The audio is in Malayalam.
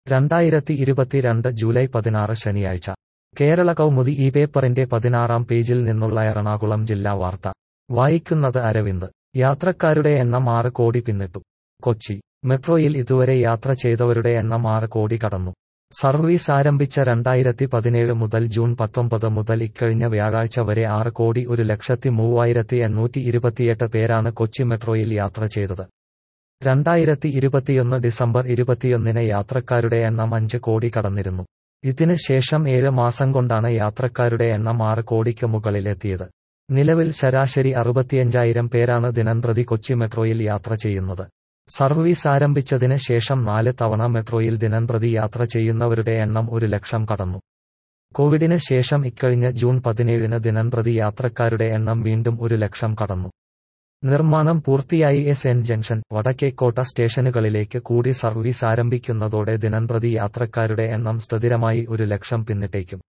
രണ്ടായിരത്തി ഇരുപത്തിരണ്ട് ജൂലൈ പതിനാറ് ശനിയാഴ്ച കേരള കൗമുദി ഈ പേപ്പറിന്റെ പതിനാറാം പേജിൽ നിന്നുള്ള എറണാകുളം ജില്ലാ വാർത്ത വായിക്കുന്നത് അരവിന്ദ് യാത്രക്കാരുടെ എണ്ണം ആറ് കോടി പിന്നിട്ടു കൊച്ചി മെട്രോയിൽ ഇതുവരെ യാത്ര ചെയ്തവരുടെ എണ്ണം ആറ് കോടി കടന്നു സർവീസ് ആരംഭിച്ച രണ്ടായിരത്തി പതിനേഴ് മുതൽ ജൂൺ പത്തൊമ്പത് മുതൽ ഇക്കഴിഞ്ഞ വ്യാഴാഴ്ച വരെ ആറ് കോടി ഒരു ലക്ഷത്തി മൂവായിരത്തി എണ്ണൂറ്റി ഇരുപത്തിയെട്ട് പേരാണ് കൊച്ചി മെട്രോയിൽ യാത്ര ചെയ്തത് രണ്ടായിരത്തി ഇരുപത്തിയൊന്ന് ഡിസംബർ ഇരുപത്തിയൊന്നിന് യാത്രക്കാരുടെ എണ്ണം അഞ്ച് കോടി കടന്നിരുന്നു ഇതിന് ശേഷം ഏഴ് മാസം കൊണ്ടാണ് യാത്രക്കാരുടെ എണ്ണം ആറ് കോടിക്ക് മുകളിലെത്തിയത് നിലവിൽ ശരാശരി അറുപത്തിയഞ്ചായിരം പേരാണ് ദിനംപ്രതി കൊച്ചി മെട്രോയിൽ യാത്ര ചെയ്യുന്നത് സർവീസ് ആരംഭിച്ചതിന് ശേഷം നാല് തവണ മെട്രോയിൽ ദിനംപ്രതി യാത്ര ചെയ്യുന്നവരുടെ എണ്ണം ഒരു ലക്ഷം കടന്നു കോവിഡിന് ശേഷം ഇക്കഴിഞ്ഞ ജൂൺ പതിനേഴിന് ദിനംപ്രതി യാത്രക്കാരുടെ എണ്ണം വീണ്ടും ഒരു ലക്ഷം കടന്നു നിർമ്മാണം പൂർത്തിയായി എസ് എൻ ജംഗ്ഷൻ വടക്കേക്കോട്ട സ്റ്റേഷനുകളിലേക്ക് കൂടി സർവീസ് ആരംഭിക്കുന്നതോടെ ദിനംപ്രതി യാത്രക്കാരുടെ എണ്ണം സ്ഥിരമായി ഒരു ലക്ഷം പിന്നിട്ടേക്കും